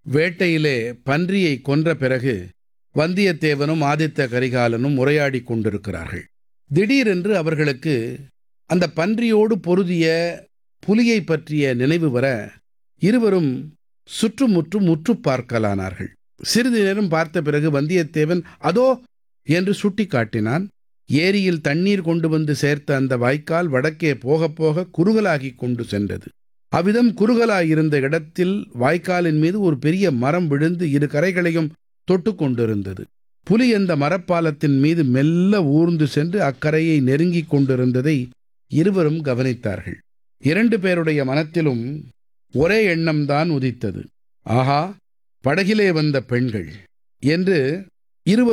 வேட்டையிலே பன்றியை கொன்ற பிறகு வந்தியத்தேவனும் ஆதித்த கரிகாலனும் உரையாடிக் கொண்டிருக்கிறார்கள் திடீரென்று அவர்களுக்கு அந்த பன்றியோடு பொருதிய புலியை பற்றிய நினைவு வர இருவரும் சுற்றுமுற்றும் உற்றுப் பார்க்கலானார்கள் சிறிது நேரம் பார்த்த பிறகு வந்தியத்தேவன் அதோ என்று சுட்டிக்காட்டினான் ஏரியில் தண்ணீர் கொண்டு வந்து சேர்த்த அந்த வாய்க்கால் வடக்கே போகப் போக குறுகலாகிக் கொண்டு சென்றது அவ்விதம் குறுகலாயிருந்த இடத்தில் வாய்க்காலின் மீது ஒரு பெரிய மரம் விழுந்து இரு கரைகளையும் தொட்டு கொண்டிருந்தது புலி அந்த மரப்பாலத்தின் மீது மெல்ல ஊர்ந்து சென்று அக்கரையை நெருங்கிக் கொண்டிருந்ததை இருவரும் கவனித்தார்கள் இரண்டு பேருடைய மனத்திலும் ஒரே எண்ணம்தான் உதித்தது ஆஹா படகிலே வந்த பெண்கள் என்று